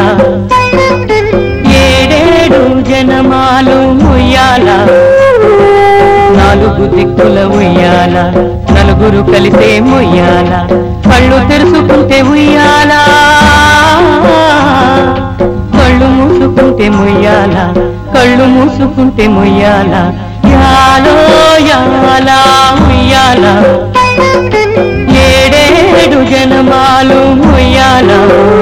ఏడేడు జనమాలు ఉయ్యాల నాలుగు దిక్కుల ఉయ్యాల నలుగురు కలిసే ముయ్యాల కళ్ళు తెరుచుకుంటే ఉయ్యాల కళ్ళు మూసుకుంటే ముయ్యాల కళ్ళు మూసుకుంటే ముయ్యాల యాలో యాల ఉయ్యాల ఏడేడు జనమాలు ముయ్యాల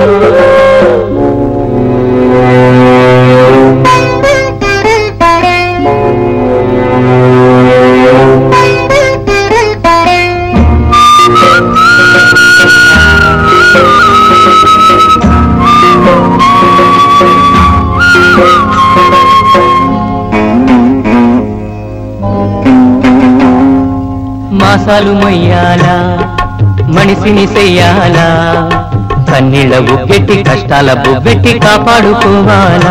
మాసాలు మొయ్యాలా మనిషిని చెయ్యాలా కన్నీళ్ళ బుబ్బెట్టి కష్టాల బుబ్బెట్టి కాపాడుకోవాలా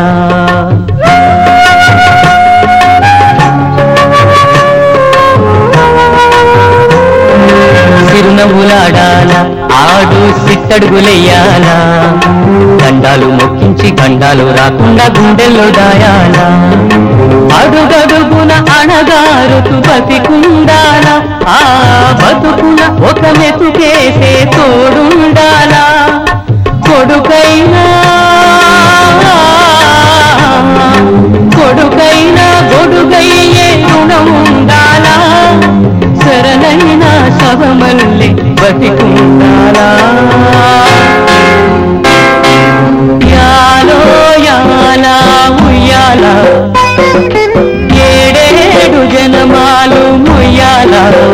చిరునవ్వులాడాలా ఆడు సిట్టడుగులెయ్యాలా దండాలు మొక్కించి గండాలు రాకుండా గుండెల్లో దాయాలా అడుగడుగున అణగారుతూ బతికుండాలా ఆ బతుకున ఒక మెతుకేసే తోడుండాలా కొడుకైనా కొడుకైనా గొడుగయ్యే రుణం ఉండాలా శరణైన శవమల్లె బతికుండాలా యాలో యాలా ఉయ్యాల ఏడేడు జనమాలు ముయ్యాల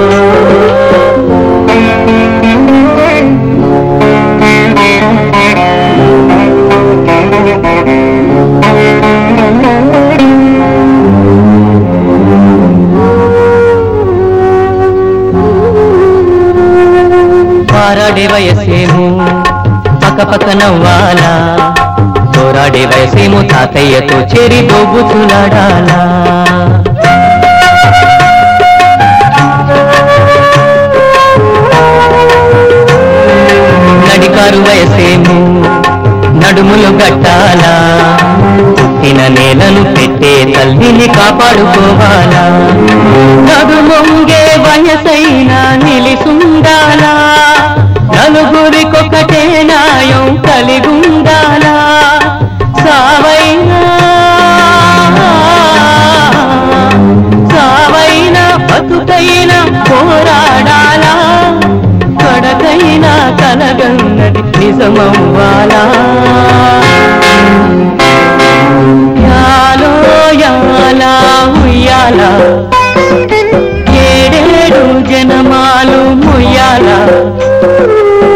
పారాడే వయసేమో పక్క పక్క నవ్వాలా పోరాడే వయసేమో తాతయ్యతో చేరి దోబుచులాడాలా నడికారు వయసేమో నడుములు గట్టాలా పుట్టిన నేలను పెట్టే తల్లిని కాపాడుకోవాలా నడుమొంగే వయసైనా నిలిసుండాలా నలుగురికొకటే నాయం కలిగుండాలా సావైనా సావైనా బతుకైనా పోరాడాలా కడకైనా కలగన్నది నిజమవ్వాలా యాలో యాలా ఉయ్యాల ఏడేడు జనమాలు ముయ్యాల